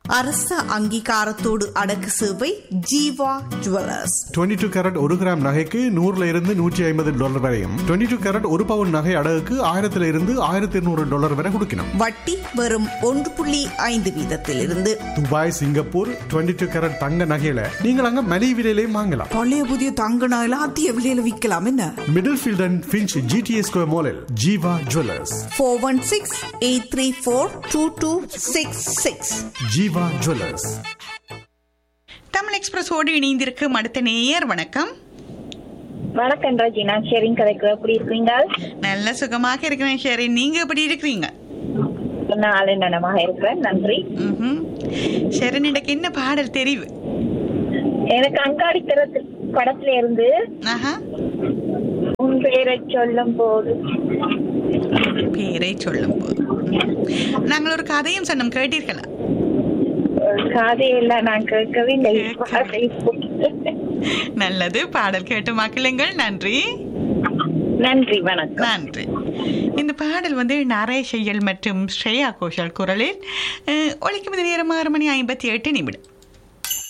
அரச அங்கீகாரத்தோடு அடக்கு சேவை ஜீவா ஜுவல்லர்ஸ் 22 டூ கேரட் ஒரு கிராம் நகைக்கு நூறுல இருந்து நூற்றி ஐம்பது டாலர் வரையும் 22 டூ கேரட் ஒரு பவுன் நகை அடகுக்கு ஆயிரத்துல இருந்து ஆயிரத்தி இருநூறு டாலர் வரை கொடுக்கணும் வட்டி வெறும் ஒன்று புள்ளி ஐந்து வீதத்திலிருந்து துபாய் சிங்கப்பூர் 22 டூ கேரட் தங்க நகையில நீங்கள் அங்க மலிவு விலையிலையும் வாங்கலாம் பழைய புதிய தங்க நகையில அதிக விலையில விற்கலாம் என்ன Middlefield and Finch GTA Square மாலில் Jeeva jewellers four one six eight three four two two six six Jeeva jewellers Tamil எக்ஸ்பிரஸோடு இணைந்திருக்கும் அடுத்த நேயர் வணக்கம் வணக்கம் ராஜி நான் ஷெரிங் கதைக்கு எப்படி இருக்கீங்க நல்ல சுகமாக இருக்கிறேன் ஷெரி நீங்க எப்படி இருக்கிறீங்க நாளை நலமாக இருக்கிறேன் நன்றி ம்ஹும். ஷெரின் எனக்கு என்ன பாடல் தெரிவு எனக்கு அங்காடி திறத்து படத்துல இருந்து ஆஹா உன் பெயரை சொல்லும் போது பேரை சொல்லும் போது நாங்கள் ஒரு கதையும் சொன்னோம் கேட்டீர்களா ஒரு கதையெல்லாம் நான் கேட்கவில்லை நல்லது பாடல் கேட்டு மக்களுங்கள் நன்றி நன்றி வணக்கம் நன்றி இந்த பாடல் வந்து நரேஷ் ஐயல் மற்றும் ஸ்ரேயா கோஷல் குரலில் அஹ், ஒலிக்கும் நேரம் ஆறு மணி ஐம்பத்தி எட்டு நிமிடம்